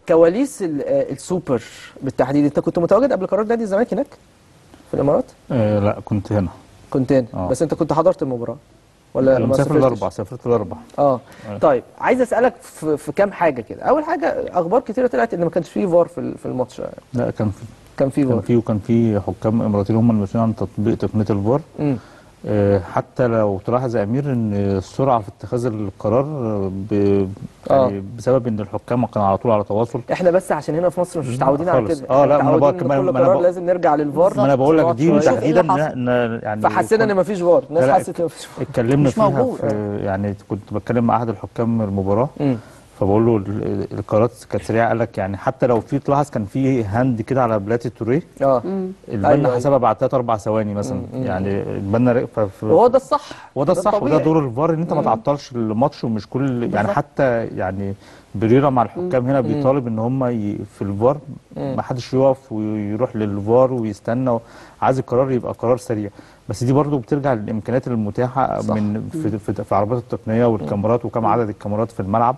كواليس ال- آه، السوبر بالتحديد انت كنت متواجد قبل قرار نادي الزمالك هناك في الامارات آه لا كنت هنا كنت هنا آه. بس انت كنت حضرت المباراه ولا ما مسافر سافرتش؟ الاربع سافرت الاربع اه آه. طيب عايز اسالك في, في كام حاجه كده اول حاجه اخبار كتيره طلعت ان ما كانش فيه فار في ال- في الماتش لا كان في كان فيه كان فار في وكان في حكام اماراتيين هم المسؤولين عن تطبيق تقنيه الفار مم. آه، حتى لو تلاحظ يا امير ان السرعه في اتخاذ القرار آه، ب... آه. يعني بسبب ان الحكام كانوا على طول على تواصل احنا بس عشان هنا في مصر مش متعودين على خالص. كده آه، لا، إحنا ما أنا متعودين بقى- إن ما كل أنا قرار بقى- لازم نرجع للفار ما انا بقول لك نقعد دي شوية. شوف إيه تحديدا اللي حصل. إن- إن- يعني فحسينا ان مفيش فار الناس لا، لا، حست ان مفيش فار اتكلمنا مش فيها موجود. في يعني كنت بتكلم مع احد الحكام المباراه مم. فبقول له ال- القرارات كانت سريعه قال لك يعني حتى لو في تلاحظ كان في هاند كده على بلاتي توريه اه البنا أيوة. حسبها بعد 3 4 ثواني مثلا مم. يعني البنا ر- ف- ف- وهو ده الصح وده الصح وده الطبيعي. دور الفار ان انت ما تعطلش الماتش ومش كل يعني بالظبط. حتى يعني بريرا مع الحكام هنا بيطالب ان هم ي... في الفار ما حدش يقف ويروح للفار ويستنى عايز القرار يبقى قرار سريع بس دي برضو بترجع للامكانيات المتاحه صح. من في, في, في عربات التقنيه والكاميرات وكم عدد الكاميرات في الملعب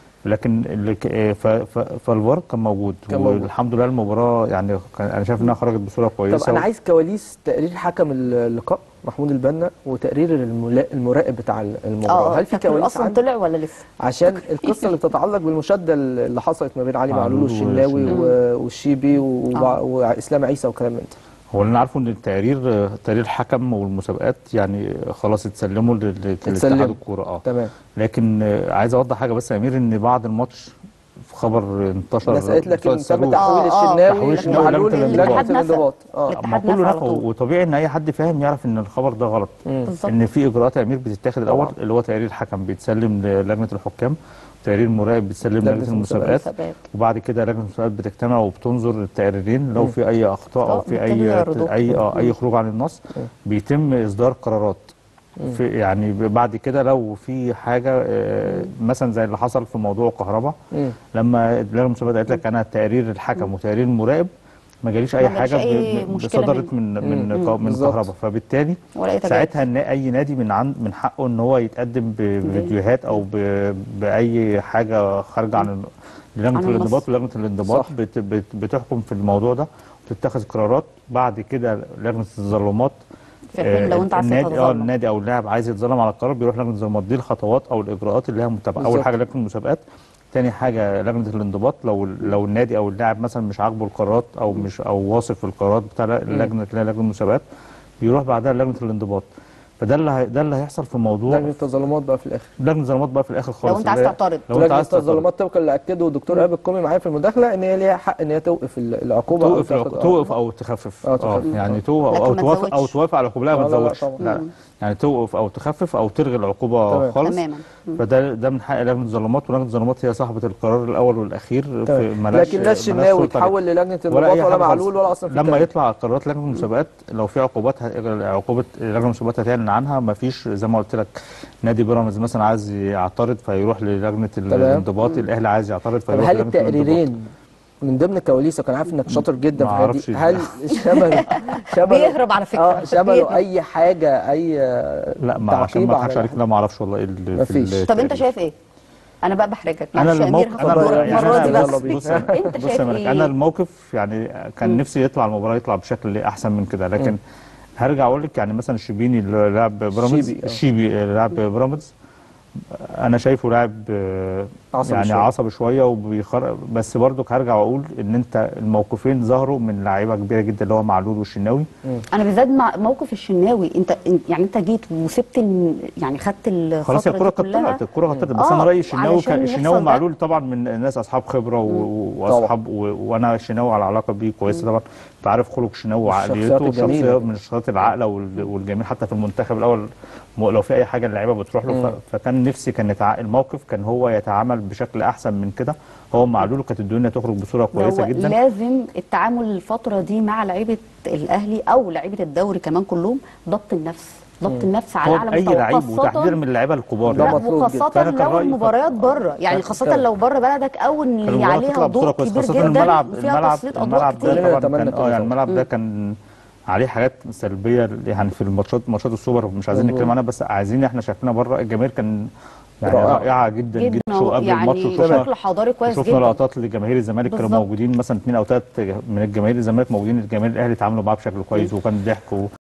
لكن اللي ك- آه، ف- ف- فالفار كان موجود كان موجود. والحمد لله المباراه يعني كان- انا شايف انها خرجت بصوره طب كويسه انا عايز كواليس تقرير حكم اللقاء محمود البنا وتقرير الملا- المراقب بتاع المباراه اه هل في فاكر كواليس اصلا عندك؟ طلع ولا لسه عشان القصه اللي بتتعلق بالمشاده اللي حصلت ما بين علي معلول معلول والشناوي والشناوي. و- والشيبي وب- آه. واسلام عيسى وكلام من ده هو اللي انا عارفه ان التقرير تقرير الحكم والمسابقات يعني خلاص اتسلموا لل- لاتحاد اتسلموا. الكوره اه تمام لكن آه، عايز اوضح حاجه بس يا امير ان بعد الماتش في خبر انتشر الناس قالت لك ان وسائل تم الصاروخ. تحويل آه، آه، الشناوي تحويل الشناوي ومعلول لجنة لجنه الانضباط. الانضباط اه ما الاتحاد كله نفى على نفى طول. وطبيعي ان اي حد فاهم يعرف ان الخبر ده غلط بالظبط ان في اجراءات يا امير بتتاخد الاول طبعا. اللي هو تقرير الحكم بيتسلم للجنه الحكام تقرير مراقب بيتسلم لجنة لجنه المسابقات. المسابقات مسابقات. وبعد كده لجنه المسابقات بتجتمع وبتنظر التقريرين لو في اي اخطاء او آه، في بيبتدوا اي يعرضوها. اي اه اي خروج عن النص بيتم اصدار قرارات في يعني بعد كده لو في حاجه آه، مثلا زي اللي حصل في موضوع كهرباء مم. لما لجنه المسابقات قالت لك انا تقرير الحكم وتقرير المراقب ما جاليش اي ما جالش حاجه أي ب- ب- مشكلة صدرت من من مم. من بالظبط. كهرباء فبالتالي ولا أي تجاوز. ساعتها إن اي نادي من عند من حقه ان هو يتقدم بفيديوهات او ب- باي حاجه خارجه عن لجنه عن الانضباط النص. ولجنه الانضباط صح. بت بت بتحكم في الموضوع ده وتتخذ قرارات بعد كده لجنه التظلمات في الحين لو أنت عايز النادي اه تتظلم. النادي او اللاعب عايز يتظلم على القرار بيروح لجنه التظلمات دي الخطوات او الاجراءات اللي هي متبعه اول بالظبط. حاجه لجنه المسابقات تاني حاجه لجنه الانضباط لو لو النادي او اللاعب مثلا مش عاجبه القرارات او مش او واثق في القرارات بتاع اللجنه اللي هي لجنه المسابقات بيروح بعدها لجنه الانضباط فده اللي هي- ده اللي هيحصل في موضوع لجنه التظلمات بقى في الاخر لجنه التظلمات بقى في الاخر خالص لو انت عايز اللي هي- تعترض لو انت لجنه عايز تعترض التظلمات طبقا اللي اكده الدكتور ايهاب الكومي معايا في المداخله ان هي ليها حق ان هي توقف ال- العقوبه أو توقف تاخد- العقوبة- آه. توقف او تخفف آه، تخفف. يعني توقف لكن او ما توافق او تزودش. توافق على العقوبه لا ما لا، لا، لا، تزودش طبعا. لا يعني توقف او تخفف او تلغي العقوبه تمام. خالص تماما فده ده من حق لجنه الظلمات ولجنه الظلمات هي صاحبه القرار الاول والاخير في تمام. ملاش لكن لا ملاش الشناوي سلطة تحول للجنه ولا الانضباط اي ولا حاجه معلول خالص. ولا اصلا في لما الكلام. يطلع قرارات لجنه المسابقات لو في عقوبات ه- عقوبه لجنه المسابقات هتعلن عنها ما فيش زي ما قلت لك نادي بيراميدز مثلا عايز يعترض فيروح للجنه الانضباط الاهلي عايز يعترض طب فيروح هل للجنه الانضباط التقريرين من ضمن الكواليس وكان عارف انك شاطر جدا ما في الحاجات أعرفش دي هل شملوا شملوا بيهرب على فكرة. اه شملوا بيهرب. اي حاجه اي لا ما عشان تعقيب ما على اضحكش عليك الحاجة؟ لا ما اعرفش والله ايه اللي في مفيش. التقرير. طب انت شايف ايه؟ انا بقى بحرجك انا معلش يا امير الموقف هاخد انا دورك يعني المره دي أنا بس يلا بينا. بص انت بص شايف يا ملك ايه؟ انا الموقف يعني كان نفسي يطلع المباراه يطلع بشكل احسن من كده لكن هرجع اقول لك يعني مثلا الشربيني اللي لعب بيراميدز الشيبي، آه. الشيبي اللي لعب بيراميدز انا شايفه لاعب آه، عصبي يعني شوية. عصبي شويه وبيخر بس برضك هرجع واقول ان انت الموقفين ظهروا من لعيبه كبيره جدا اللي هو معلول والشناوي انا بالذات مع موقف الشناوي انت إن- يعني انت جيت وسبت ال- يعني خدت الفتره خلاص هي الكوره دي كانت كلها. طلعت الكوره كانت طلعت بس آه، انا رايي الشناوي علشان كان يحصل الشناوي ده. معلول طبعا من الناس اصحاب خبره و- و- واصحاب و- وانا الشناوي على علاقه بيه كويسه طبعا انت عارف خلق الشناوي الشخصيات وعقليته الجميلة. وشخصيه من الشخصيات العاقله وال- والجميل حتى في المنتخب الاول م- لو في اي حاجه اللعيبه بتروح له ف- فكان نفسي كان يتع... الموقف كان هو يتعامل بشكل احسن من كده هو معلول وكانت الدنيا تخرج بصوره كويسه هو جدا لازم التعامل الفتره دي مع لعيبه الاهلي او لعيبه الدوري كمان كلهم ضبط النفس ضبط النفس على هو اعلى اي مستوى لعيب خاصة- وتحذير من اللعيبه الكبار ده لا يعني. مطلوب جدا. وخاصة فأنا كان لو رأيي المباريات ف- بره يعني ف- خاصة فعلا. لو بره بلدك او ان كان المباراة عليها تطلع بصورة ضوء كويسة كبير خاصة جدا الملعب وفيها الملعب تسليط اضواء الملعب ده كتير كلنا طبعا نتمنى كان كده اه يعني طبعا. الملعب ده كان عليه حاجات سلبيه يعني في الماتشات ماتشات السوبر مش عايزين مظبوط. نتكلم عنها بس عايزين احنا شايفينها بره الجماهير كان يعني رائعة. رائعه جدا جدا جدا وقبل الماتش يعني وشفنا- بشكل حضاري كويس شفنا جدا لقطات لجماهير الزمالك كانوا بالظبط. موجودين مثلا اثنين او ثلاث من الجماهير الزمالك موجودين الجماهير الاهلي اتعاملوا معاه بشكل كويس وكان ضحك و...